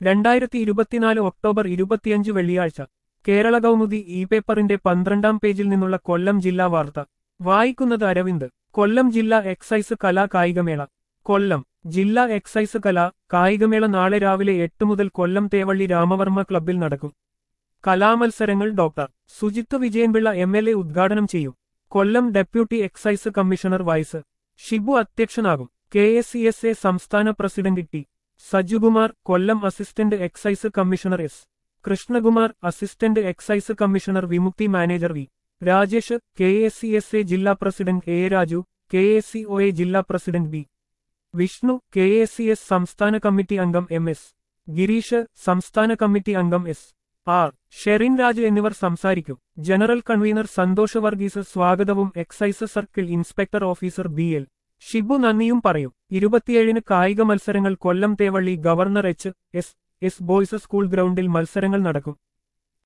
രണ്ടായിരത്തി ഇരുപത്തിനാല് ഒക്ടോബർ ഇരുപത്തിയഞ്ച് വെള്ളിയാഴ്ച കേരള കൗമുദി ഇ പേപ്പറിന്റെ പന്ത്രണ്ടാം പേജിൽ നിന്നുള്ള കൊല്ലം ജില്ലാ വാർത്ത വായിക്കുന്നത് അരവിന്ദ് കൊല്ലം ജില്ലാ എക്സൈസ് കലാ കായികമേള കൊല്ലം ജില്ലാ എക്സൈസ് കലാ കായികമേള നാളെ രാവിലെ എട്ട് മുതൽ കൊല്ലം തേവള്ളി രാമവർമ്മ ക്ലബ്ബിൽ നടക്കും കലാമത്സരങ്ങൾ doctor Sujith Vijayanpillai M L A ഉദ്ഘാടനം ചെയ്യും Kollam deputy excise commissioner vice Shibu അധ്യക്ഷനാകും K S C S A സംസ്ഥാന president T Sajukumar Kollam assistant excise commissioner S Krishnakumar assistant excise commissioner Vimukthi manager V Rajesh K S C S A ജില്ലാ president A Raju K S C O A ജില്ലാ president B Vishnu K S C S സംസ്ഥാന committee അംഗം M S Girish സംസ്ഥാന committee അംഗം S R Sherin Raj എന്നിവർ സംസാരിക്കും general convener Santhosh Varghese സ്വാഗതവും excise circle inspector officer B L Shibu നന്ദിയും പറയും ഇരുപത്തിയേഴിന് കായിക മത്സരങ്ങൾ Kollam Thevally governor H S S boys school ഗ്രൗണ്ടിൽ മത്സരങ്ങൾ നടക്കും